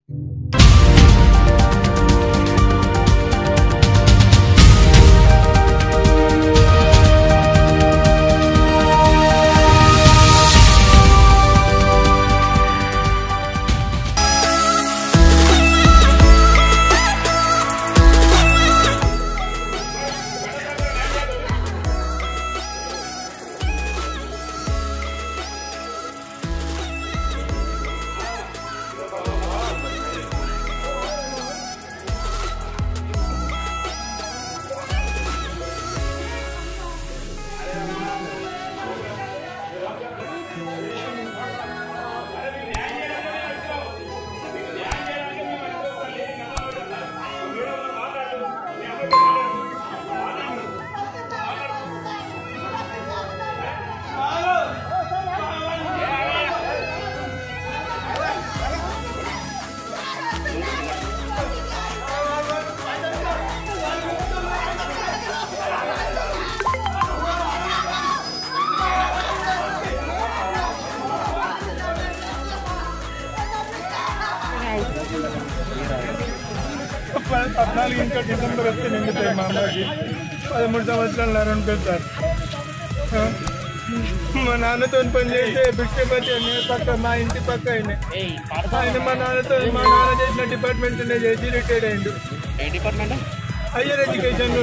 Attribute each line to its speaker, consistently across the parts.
Speaker 1: పద్నాలుగు ఇంకా డిసెంబర్ వస్తే నిండుతాయి మా అమ్మకి పదమూడు సంవత్సరాలు అనుకో సార్ ఆ? మా నాన్నతో పని చేస్తే బిస్కెపతి అని పక్క మా ఇంటి పక్క ఆయన ఆయన మా నాన్నతో మా నాన్న చేసిన డిపార్ట్మెంట్ చేసి రిటైర్డ్ అయ్యిండు
Speaker 2: ఏ department
Speaker 1: higher education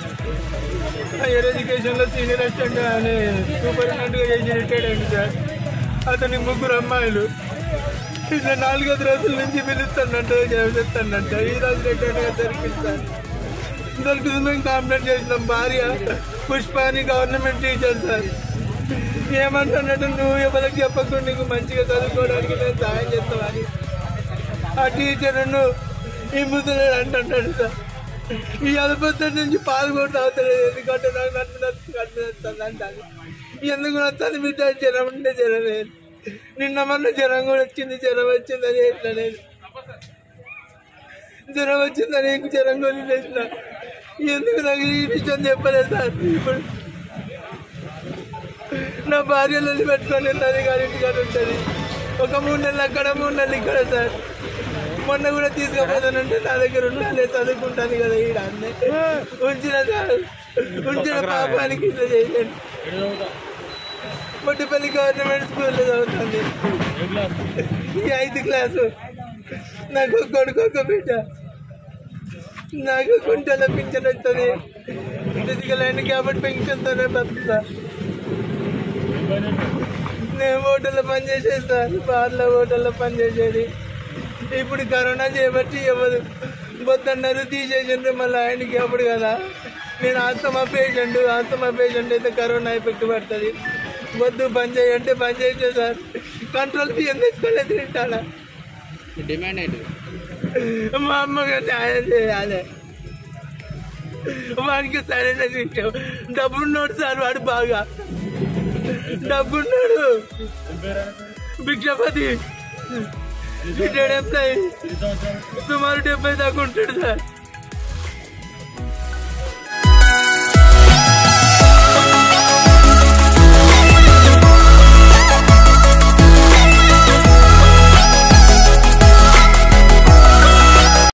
Speaker 1: higher education లో సీనియర్ అసిస్టెంట్ అని సూపరింటెండెంట్ గా చేసి రిటైర్డ్ అయింది సార్ అతని ముగ్గురు అమ్మాయిలు ఇట్లా నాలుగైదు రోజుల నుంచి పిలుస్తానంట చెప్తానంట ఈ రోజు రిటైర్డ్ గా దొరికింది సార్ దొరికింది మేము కంప్లైంట్ చేసినాం భార్య పుష్ప అని గవర్నమెంట్ టీచర్ సార్ ఏమంటున్నట్టు నువ్వు ఎవరికి చెప్పకుండా నీకు మంచిగా చదువుకోవడానికి నేను సహాయం చేస్తామని ఆ టీచర్ ఈ ముసలాడు అంటున్నాడు సార్ ఈ అలపత్ర నుంచి పాల్గొంటూ అవుతాడు ఎందుకంటే నాకు నన్ను నచ్చి కనిపిస్తుంది అంటాను ఎందుకు నచ్చాలి బిడ్డ జ్వరం ఉంటే జ్వరం లేదు నిన్న మొన్న జ్వరం కూడా వచ్చింది జ్వరం వచ్చిందని చెప్పిన నేను జ్వరం వచ్చిందని నీకు జ్వరం కొని వేసిన ఎందుకు నాకు ఈ విషయం చెప్పలేదు సార్ ఇప్పుడు నా భార్యలో పెట్టుకొని ఉన్నది కానీ ఇంటికాడ ఉంటుంది ఒక మూడు నెలలు అక్కడ మూడు నెలలు ఇక్కడ సార్ మొన్న కూడా తీసుకుపోతానంటే నా దగ్గర ఉండాలి చదువుకుంటాను కదా ఈడ అన్నీ ఉంచిన సార్ ఉంచిన పాపానికి ఇట్లా చేయండి మొట్టిపల్లి గవర్నమెంట్ స్కూల్లో చదువుతుంది ఈ ఐదు క్లాసు నాకు ఒక కొడుకు ఒక బిడ్డ నాకు కుంటలో పింఛన్ వస్తుంది ఫిజికల్ హ్యాండిక్యాప్డ్ పెన్షన్తోనే బతుకుతా నేను హోటల్లో పని చేసేది సార్ బార్లో హోటల్లో పని చేసేది ఇప్పుడు కరోనా చేయబట్టి ఎవరు వద్దన్నారు తీసేసిండ్రు మళ్ళీ ఆయనకి అప్పుడు కదా నేను ఆస్తమా పేషెంట్ ఆస్తమా పేషెంట్ అయితే కరోనా ఎఫెక్ట్ పడుతుంది వద్దు పని చేయంటే పని చేసే సార్ కంట్రోల్ బియ్యం తెచ్చుకోలేదు తింటానా
Speaker 2: డిమాండ్ ఏంటి
Speaker 1: మా అమ్మగా న్యాయం చేయాలి వాడికి సరైన శిక్ష డబ్బున్నాడు సార్ వాడు బాగా డబ్బున్నాడు భిక్షపతి రిటైర్డ్ ఎంప్లాయీ సుమారు డెబ్బై దాకా ఉంటాడు సార్